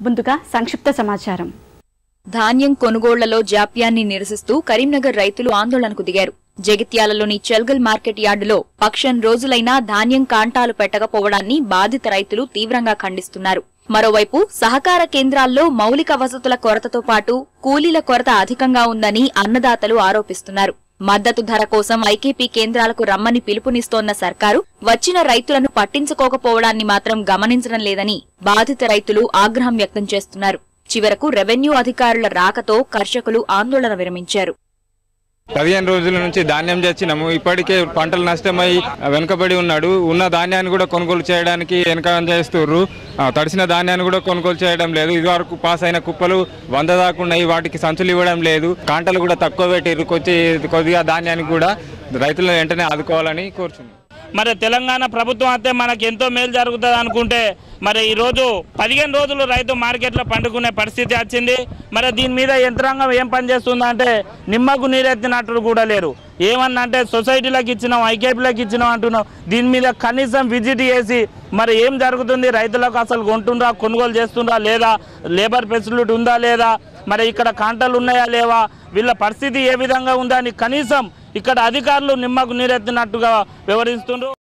ముందుగా సంక్షిప్త సమాచారం ధాన్యం కొనుగోళ్లలో జాప్యాన్ని నిరసిస్తూ కరీంనగర్ రైతులు ఆందోళనకు దిగారు జగిత్యాలలోని చెల్గల్ మార్కెట్ యార్డులో పక్షం రోజులైనా ధాన్యం కాంటాలు పెట్టకపోవడాన్ని బాధిత రైతులు తీవ్రంగా ఖండిస్తున్నారు మరోవైపు సహకార కేంద్రాల్లో మౌలిక వసతుల కొరతతో పాటు కూలీల కొరత అధికంగా ఉందని అన్నదాతలు ఆరోపిస్తున్నారు మద్దతు ధర కోసం ఐకేపీ కేంద్రాలకు రమ్మని పిలుపునిస్తోన్న సర్కారు వచ్చిన రైతులను పట్టించుకోకపోవడాన్ని మాత్రం గమనించడం లేదని బాధిత రైతులు ఆగ్రహం వ్యక్తం చేస్తున్నారు చివరకు రెవెన్యూ అధికారుల రాకతో కర్షకులు ఆందోళన విరమించారు పదిహేను రోజుల నుంచి ధాన్యం తెచ్చినాము ఇప్పటికే పంటలు నష్టమై వెనుకబడి ఉన్నాడు ఉన్న ధాన్యాన్ని కూడా కొనుగోలు చేయడానికి వెనక చేస్తుర్రు ఆ, తడిసిన ధాన్యాన్ని కూడా కొనుగోలు చేయడం లేదు ఇదివరకు పాస్ అయిన కుప్పలు వంద దాకా ఉన్నాయి వాటికి సంచులు ఇవ్వడం లేదు కాంటలు కూడా తక్కువ పెట్టిర్రు కొద్ది కొద్దిగా ధాన్యానికి కూడా రైతులను వెంటనే ఆదుకోవాలని కోరుచున్నాం మరి తెలంగాణ ప్రభుత్వం అయితే మనకి ఎంతో మేలు జరుగుతుంది అనుకుంటే మరి ఈరోజు పదిహేను రోజులు రైతు మార్కెట్లో పండుకునే పరిస్థితి వచ్చింది మరి దీని మీద యంత్రాంగం ఏం పనిచేస్తుందంటే నిమ్మకు నీరెత్తినట్టు కూడా లేరు ఏమన్నంటే సొసైటీలకు ఇచ్చినాం ఐకేపీలకు ఇచ్చినాం అంటున్నాం దీని మీద కనీసం విజిట్ చేసి మరి ఏం జరుగుతుంది రైతులకు అసలు కొంటుండ్రా కొనుగోలు చేస్తుండ్రా లేదా లేబర్ ఫెసిలిటీ ఉందా లేదా మరి ఇక్కడ కాంటలు ఉన్నాయా లేవా వీళ్ళ పరిస్థితి ఏ విధంగా ఉందా అని కనీసం ఇక్కడ అధికారులు నిమ్మకు నీరెత్తినట్టుగా వివరిస్తుండ్రు